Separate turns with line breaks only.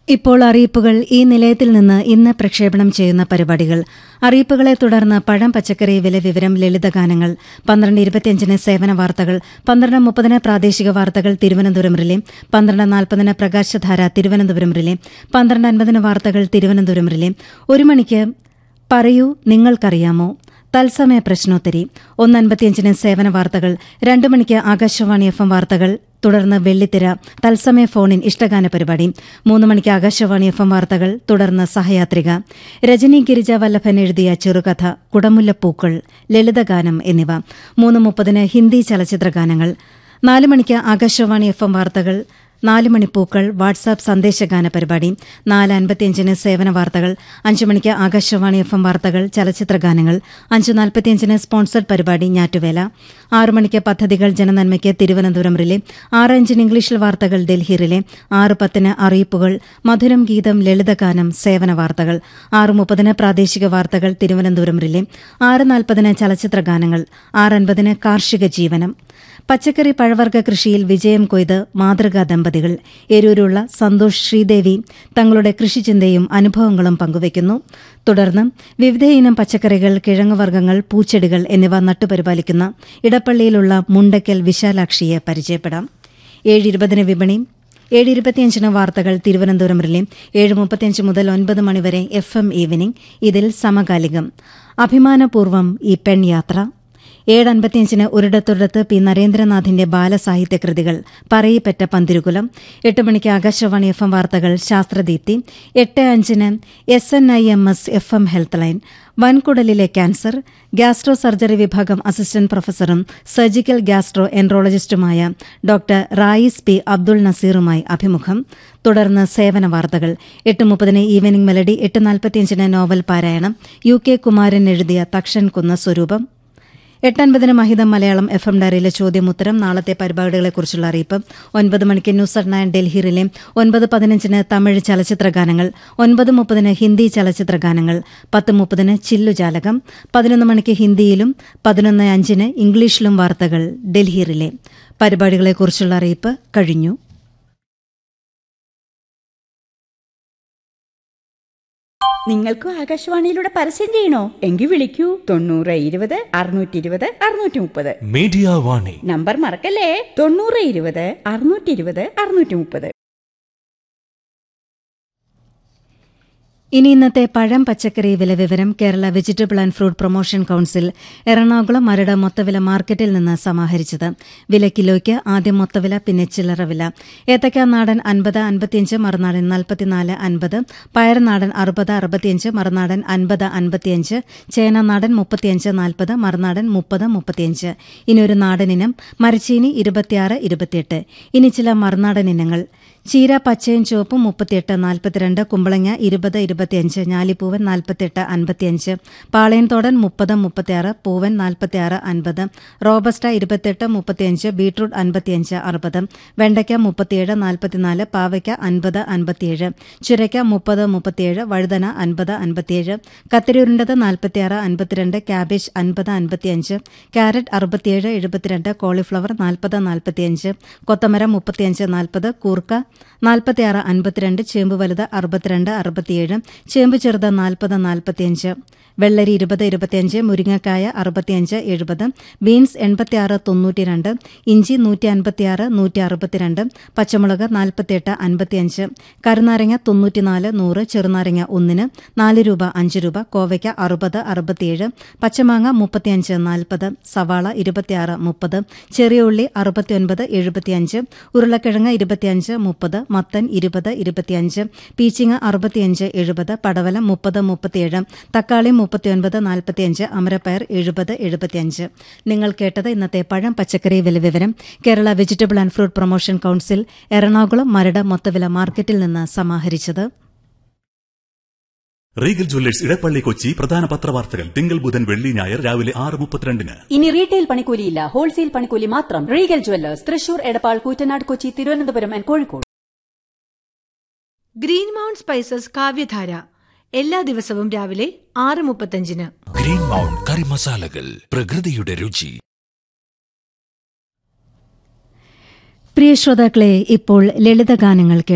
ഇപ്പോൾ അറിയിപ്പുകൾ ഈ നിലയത്തിൽ നിന്ന് ഇന്ന് പ്രക്ഷേപണം ചെയ്യുന്ന പരിപാടികൾ അറിയിപ്പുകളെ തുടർന്ന് പഴം പച്ചക്കറി വില വിവരം ലളിതഗാനങ്ങൾ പന്ത്രണ്ട് ഇരുപത്തിയഞ്ചിന് സേവന വാർത്തകൾ പന്ത്രണ്ട് മുപ്പതിന് പ്രാദേശിക വാർത്തകൾ തിരുവനന്തപുരം റിലേ പന്ത്രണ്ട് നാൽപ്പതിന് പ്രകാശധാര തിരുവനന്തപുരം റിലേ പന്ത്രണ്ട് അൻപതിന് വാർത്തകൾ തിരുവനന്തപുരം റിലേ ഒരു മണിക്ക് പറയൂ നിങ്ങൾക്കറിയാമോ തത്സമയ പ്രശ്നോത്തരി ഒന്ന് അൻപത്തിയഞ്ചിന് സേവന വാർത്തകൾ രണ്ടു മണിക്ക് ആകാശവാണി എഫ് എം വാർത്തകൾ തുടർന്ന് വെള്ളിത്തിര തത്സമയ ഫോണിൻ ഇഷ്ടഗാന പരിപാടി മൂന്ന് മണിക്ക് ആകാശവാണി എഫ് എം വാർത്തകൾ തുടർന്ന് സഹയാത്രിക രജനി ഗിരിജ വല്ലഭൻ എഴുതിയ ചെറുകഥ കുടമുല്ലപ്പൂക്കൾ ലളിതഗാനം എന്നിവ മൂന്ന് മുപ്പതിന് ഹിന്ദി ചലച്ചിത്ര ഗാനങ്ങൾ നാല് മണിക്ക് ആകാശവാണി എഫ് എം വാർത്തകൾ നാല് മണിപ്പൂക്കൾ വാട്സാപ്പ് സന്ദേശഗാന പരിപാടി നാല് അൻപത്തിയഞ്ചിന് സേവന വാർത്തകൾ അഞ്ചു മണിക്ക് ആകാശവാണി എഫ് എം വാർത്തകൾ ചലച്ചിത്ര ഗാനങ്ങൾ അഞ്ച് നാൽപ്പത്തിയഞ്ചിന് സ്പോൺസർഡ് പരിപാടി ഞാറ്റുവേല ആറു മണിക്ക് പദ്ധതികൾ ജനനന്മയ്ക്ക് തിരുവനന്തപുരം റിലേ ആറ് അഞ്ചിന് ഇംഗ്ലീഷിൽ വാർത്തകൾ ഡൽഹി റിലേ ആറ് പത്തിന് അറിയിപ്പുകൾ മധുരം ഗീതം ലളിതഗാനം സേവന വാർത്തകൾ ആറ് മുപ്പതിന് പ്രാദേശിക വാർത്തകൾ തിരുവനന്തപുരം റിലേ ആറ് നാൽപ്പതിന് ചലച്ചിത്ര ഗാനങ്ങൾ ആറ് അൻപതിന് കാർഷിക ജീവനം പച്ചക്കറി പഴവർഗ്ഗ കൃഷിയിൽ വിജയം കൊയ്ത് മാതൃകാ ദമ്പതികൾ എരൂരുള്ള സന്തോഷ് ശ്രീദേവി തങ്ങളുടെ കൃഷിചിന്തയും അനുഭവങ്ങളും പങ്കുവയ്ക്കുന്നു തുടർന്ന് വിവിധയിനം പച്ചക്കറികൾ കിഴങ്ങുവർഗ്ഗങ്ങൾ പൂച്ചെടികൾ എന്നിവ നട്ടുപരിപാലിക്കുന്ന ഇടപ്പള്ളിയിലുള്ള മുണ്ടയ്ക്കൽ വിശാലാക്ഷിയെ പരിചയപ്പെടാം ഏഴ് ഇരുപതിന് വിപണി ഏഴ് ഇരുപത്തിയഞ്ചിന് വാർത്തകൾ തിരുവനന്തപുരം റിലേ ഏഴ് മുപ്പത്തിയഞ്ച് മുതൽ ഒൻപത് മണിവരെ എഫ് എം ഈവനിംഗ് ഇതിൽ സമകാലികം അഭിമാനപൂർവ്വം ഈ പെൺയാത്ര ഏഴ് അൻപത്തിയഞ്ചിന് ഒരിടത്തൊരിടത്ത് പി നരേന്ദ്രനാഥിന്റെ ബാലസാഹിത്യ കൃതികൾ പറയിപ്പറ്റ പന്തിരുകുലം എട്ട് മണിക്ക് ആകാശവാണി എഫ് എം വാർത്തകൾ ശാസ്ത്രദീപ്തി എട്ട് അഞ്ചിന് S N I M S F M health line വൻകുടലിലെ ക്യാൻസർ ഗ്യാസ്ട്രോ സർജറി വിഭാഗം അസിസ്റ്റന്റ് പ്രൊഫസറും സർജിക്കൽ ഗ്യാസ്ട്രോ എൻട്രോളജിസ്റ്റുമായ ഡോക്ടർ റായിസ് പി അബ്ദുൾ നസീറുമായി അഭിമുഖം തുടർന്ന് സേവന വാർത്തകൾ എട്ട് മുപ്പതിന് ഈവനിംഗ് മെലഡി എട്ട് നാൽപ്പത്തിയഞ്ചിന് നോവൽ പാരായണം യു കെ കുമാരൻ എഴുതിയ തക്ഷൻ കുന്ന സ്വരൂപം എട്ടൻപതിന് മഹിതം മലയാളം എഫ് എം ഡയറിയിലെ ചോദ്യമുത്തരം നാളത്തെ പരിപാടികളെക്കുറിച്ചുള്ള അറിയിപ്പ് ഒൻപത് മണിക്ക് ന്യൂസ് അറ്റ് നയൻ ഡൽഹിയിലെ ഒൻപത് പതിനഞ്ചിന് തമിഴ് ചലച്ചിത്ര ഗാനങ്ങൾ ഒൻപത് മുപ്പതിന് ഹിന്ദി ചലച്ചിത്ര ഗാനങ്ങൾ പത്ത് മുപ്പതിന് ചില്ലുജാലകം പതിനൊന്ന് മണിക്ക് ഹിന്ദിയിലും പതിനൊന്ന് അഞ്ചിന് ഇംഗ്ലീഷിലും വാർത്തകൾ ഡൽഹിയിലെ പരിപാടികളെക്കുറിച്ചുള്ള അറിയിപ്പ് കഴിഞ്ഞു
നിങ്ങൾക്കും ആകാശവാണിയിലൂടെ പരസ്യം ചെയ്യണോ എങ്കിൽ വിളിക്കൂ തൊണ്ണൂറ് ഇരുപത് അറുന്നൂറ്റി ഇരുപത് അറുന്നൂറ്റി മുപ്പത്
മീഡിയ വാണി
നമ്പർ മറക്കല്ലേ തൊണ്ണൂറ് ഇരുപത് അറുന്നൂറ്റി ഇരുപത് അറുന്നൂറ്റി മുപ്പത്
ഇനി ഇന്നത്തെ പഴം പച്ചക്കറി വില വിവരം Kerala vegetable and fruit promotion council Ernakulam Maradu മൊത്തവില മാർക്കറ്റിൽ നിന്ന് സമാഹരിച്ചത് വില കിലോയ്ക്ക് ആദ്യം മൊത്തവില പിന്നെ ചില്ലറ വില ഏത്തക്ക നാടൻ അൻപത് അൻപത്തിയഞ്ച് മറുനാടൻ നാൽപ്പത്തിനാല് അൻപത് പയർനാടൻ അറുപത് അറുപത്തിയഞ്ച് മറുനാടൻ അൻപത് അൻപത്തിയഞ്ച് ചേന നാടൻ മുപ്പത്തിയഞ്ച് നാൽപ്പത് മറുനാടൻ മുപ്പത് മുപ്പത്തിയഞ്ച് ഇനി ഒരു നാടൻ ഇനം മരച്ചീനി ഇരുപത്തിയാറ് ഇരുപത്തിയെട്ട് ഇനി ചില മറുനാടൻ ഇനങ്ങൾ ചീര പച്ചയും ചുവപ്പും മുപ്പത്തിയെട്ട് നാൽപ്പത്തിരണ്ട് കുമ്പളങ്ങ ഇരുപത് ഇരുപത്തിയഞ്ച് ഞാലിപ്പൂവൻ നാൽപ്പത്തിയെട്ട് അൻപത്തിയഞ്ച് പാളയൻതോടൻ മുപ്പത് മുപ്പത്തിയാറ് പൂവൻ നാൽപ്പത്തിയാറ് അൻപത് റോബസ്റ്റ ഇരുപത്തിയെട്ട് മുപ്പത്തിയഞ്ച് ബീട്രൂട്ട് അൻപത്തിയഞ്ച് അറുപത് വെണ്ടയ്ക്ക മുപ്പത്തിയേഴ് നാൽപ്പത്തിനാല് പാവയ്ക്ക അൻപത് അൻപത്തിയേഴ് ചുരയ്ക്ക മുപ്പത് മുപ്പത്തിയേഴ് വഴുതന അൻപത് അൻപത്തിയേഴ് കത്തിരിയുരുണ്ടത് നാൽപ്പത്തിയാറ് അൻപത്തിരണ്ട് ക്യാബേജ് അൻപത് അൻപത്തിയഞ്ച് ക്യാരറ്റ് അറുപത്തിയേഴ് എഴുപത്തിരണ്ട് കോളിഫ്ലവർ നാൽപ്പത് നാൽപ്പത്തിയഞ്ച് കൊത്തമരം മുപ്പത്തിയഞ്ച് നാൽപ്പത് കൂർക്ക നാൽപ്പത്തിയാറ് അൻപത്തിരണ്ട് ചേമ്പ് വലുത് അറുപത്തിരണ്ട് അറുപത്തിയേഴ് ചേമ്പ് ചെറുത് നാൽപ്പത് നാൽപ്പത്തിയഞ്ച് വെള്ളരി ഇരുപത് ഇരുപത്തിയഞ്ച് മുരിങ്ങക്കായ അറുപത്തിയഞ്ച് എഴുപത് ബീൻസ് എൺപത്തിയാറ് തൊണ്ണൂറ്റിരണ്ട് ഇഞ്ചി നൂറ്റി അൻപത്തിയാറ് നൂറ്റി അറുപത്തിരണ്ട് പച്ചമുളക് നാൽപ്പത്തിയെട്ട് അൻപത്തിയഞ്ച് കരുനാരങ്ങ തൊണ്ണൂറ്റിനാല് നൂറ് ചെറുനാരങ്ങ ഒന്നിന് നാല് രൂപ അഞ്ച് രൂപ കോവയ്ക്ക അറുപത് അറുപത്തിയേഴ് പച്ചമാങ്ങ മുപ്പത്തിയഞ്ച് നാൽപ്പത് സവാള ഇരുപത്തിയാറ് മുപ്പത് ചെറിയ ഉള്ളി അറുപത്തിയൊൻപത് എഴുപത്തിയഞ്ച് ഉരുളക്കിഴങ്ങ് ഇരുപത്തിയഞ്ച് മുപ്പത് മത്തൻ ഇരുപത് ഇരുപത്തിയഞ്ച് പീച്ചിങ്ങ അറുപത്തിയഞ്ച് എഴുപത് പടവലം മുപ്പത് മുപ്പത്തിയേഴ് തക്കാളി മുപ്പത്തിയൊൻപത് നാൽപ്പത്തിയഞ്ച് അമരപ്പയർ എഴുപത് എഴുപത്തിയഞ്ച് നിങ്ങൾ കേട്ടത് ഇന്നത്തെ പഴം പച്ചക്കറി വില വിവരം Kerala vegetable and fruit promotion council Ernakulam Maradu മൊത്തവില മാർക്കറ്റിൽ നിന്ന് സമാഹരിച്ചത്
റീഗൽ ജ്വല്ലേഴ്സ് ഇടപ്പള്ളി കൊച്ചി പ്രധാന പത്രവാർത്തകൾ തിങ്കൾ ബുധൻ വെള്ളി ഞായർ രാവിലെ ആറ് മുപ്പത്തിരണ്ടിന്
ഇനി റീറ്റെയിൽ പണിക്കൂലിയില്ല ഹോൾസെയിൽ പണിക്കൂലി മാത്രം Regal Jewellers Thrissur Edappal Koottanad Kochi Thiruvananthapuram and Kozhikode
Green Mount Spices കാവ്യധാര എല്ലാ ദിവസവും രാവിലെ ആറ് മുപ്പത്തഞ്ചിന്
ഗ്രീൻ മൗണ്ട് കറി മസാലകൾ പ്രകൃതിയുടെ രുചി
പ്രിയ ശ്രോതാക്കളെ ഇപ്പോൾ ലളിതഗാനങ്ങൾ